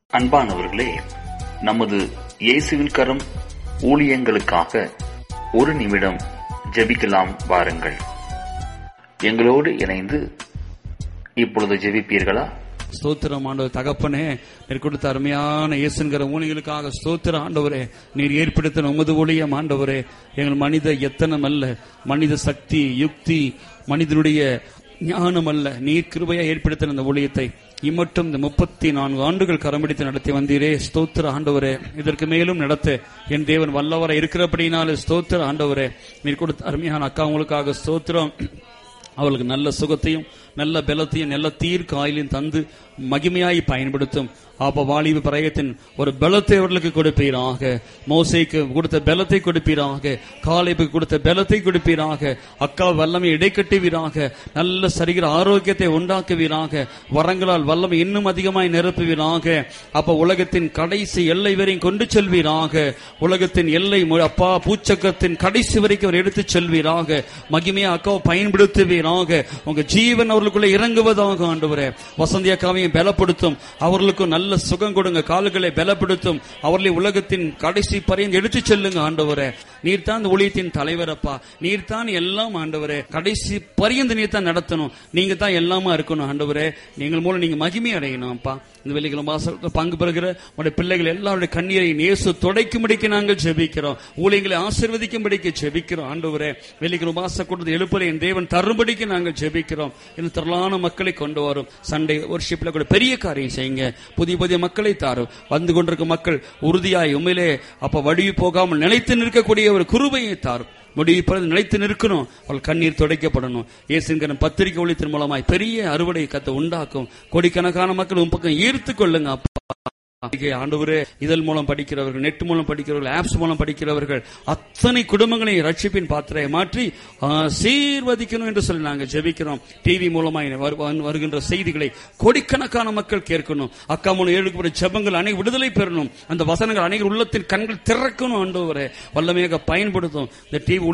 அன்பானவர்களே நமது இயேசுவின் கரம் ஊழியங்களுக்காக ஒரு நிமிடம் ஜெபிக்கலாம் வாருங்கள் எங்களோடு இணைந்து இப்பொழுது ஜெபிப்பீர்களா ஸ்தோத்திரம் ஆண்டவர் தகப்பனே நீர் கொடுத்த அருமையான இயேசுங்கிற ஊழியர்களுக்காக ஸ்தோத்திர ஆண்டவரே நீர் ஏற்படுத்தின உமது ஊழியம் ஆண்டவரே எங்கள் மனித எத்தனம் அல்ல மனித சக்தி யுக்தி மனிதனுடைய ஞானம் அல்ல நீர் கிருபையா ஏற்படுத்தின இந்த ஊழியத்தை இம்மட்டும் இந்த முப்பத்தி நான்கு ஆண்டுகள் கரம்பிடித்து நடத்தி வந்தீரே ஸ்தோத்திர ஆண்டவரே இதற்கு மேலும் நடத்த என் தேவன் வல்லவரை இருக்கிறபடினாலே ஸ்தோத்திர ஆண்டவரே நீர் கொடுத்த அருமையான அக்கா உங்களுக்காக ஸ்தோத்திரம் அவளுக்கு நல்ல சுகத்தையும் நல்ல பலத்தையும் நல்ல தீர்க்காயிலையும் தந்து மகிமையாய் பயன்படுத்தும் அப்ப வாலிப பிரயத்தின் ஒரு பலத்தை அவர்களுக்கு கொடுப்பீராக மோசைக்கு கொடுத்த பலத்தை கொடுப்பீராக காலைப்புக்கு கொடுத்த பலத்தை கொடுப்பீராக அக்கா வல்லமை இடைக்கட்டுவீராக நல்ல சரிகிற ஆரோக்கியத்தை உண்டாக்குவீராக வரங்களால் வல்லமை இன்னும் அதிகமாய் நிரப்புவீராக அப்ப உலகத்தின் கடைசி எல்லை வரையும் கொண்டு செல்வீராக உலகத்தின் எல்லை மு- அப்பா பூச்சக்கத்தின் கடைசி வரைக்கும் அவர் எடுத்துச் செல்வீராக மகிமையா அக்காவை பயன்படுத்துவீராக உங்க ஜீவன் அவர்களுக்குள்ள இறங்குவதாக ஆண்டவரே வசந்தி அக்காவையும் பலப்படுத்தும் அவர்களுக்கும் நல்ல சுகம் கொடுங்க கால்களை பலப்படுத்தும் அவர்களை உலகத்தின் கடைசி பறையும் எடுத்துச் செல்லுங்க ஆண்டவரே நீர் தான் இந்த ஊழியத்தின் தலைவரப்பா நீர் தான் எல்லாம் ஆண்டவரே கடைசி பரியந்த நீர் தான் நடத்தணும் நீங்க தான் எல்லாமா இருக்கணும் ஆண்டவரே நீங்கள் மூலம் நீங்க மகிமை அடையணும் அப்பா இந்த வெள்ளிக்கிழமை மாசத்துல பங்கு பெறுகிற உடைய பிள்ளைகள் எல்லாருடைய கண்ணீரை நேசு துடைக்கும்படிக்கு நாங்கள் ஜெபிக்கிறோம் ஊழியங்களை ஆசீர்வதிக்கும்படிக்கு ஜெபிக்கிறோம் ஆண்டவரே வெள்ளிக்கிழமை மாச கூட்டத்தை எழுப்புற என் தேவன் தரும்படிக்கு நாங்கள் ஜெபிக்கிறோம் இந்த திரளான மக்களை கொண்டு வரும் சண்டே ஒர்ஷிப்ல கூட பெரிய காரியம் செய்யுங்க புதிய புதிய மக்களை தாரும் வந்து கொண்டிருக்கும் மக்கள் உறுதியாய் உண்மையிலே அப்ப வடிவு போகாமல் நிலைத்து நிற்கக்கூடிய ஒரு குருபையை தாரும் முடிவு பிறகு நிலைத்து நிற்கணும் அவள் கண்ணீர் துடைக்கப்படணும் இயேசுங்கிற பத்திரிகை ஒளித்தின் மூலமாய் பெரிய அறுவடை கத்தை உண்டாக்கும் கோடிக்கணக்கான மக்கள் உன் பக்கம் ஈர்த்து கொள்ளுங்க அப்பா அதிக ஆண்டவரே இதழ் மூலம் படிக்கிறவர்கள் நெட் மூலம் படிக்கிறவர்கள் ஆப்ஸ் மூலம் படிக்கிறவர்கள் அத்தனை குடும்பங்களை ரட்சிப்பின் பாத்திரையை மாற்றி ஆசீர்வதிக்கணும் என்று சொல்லி நாங்கள் ஜெபிக்கிறோம் டிவி மூலமாய் வரு- வந்து வருகின்ற செய்திகளை கோடிக்கணக்கான மக்கள் கேட்கணும் அக்கா மூலம் ஏழுக்கு ஜெபங்கள் அனை விடுதலை பெறணும் அந்த வசனங்கள் அனைவர் உள்ளத்தின் கண்கள் திறக்கணும் ஆண்டவரே வல்லமையாக பயன்படுத்தும் இந்த டிவி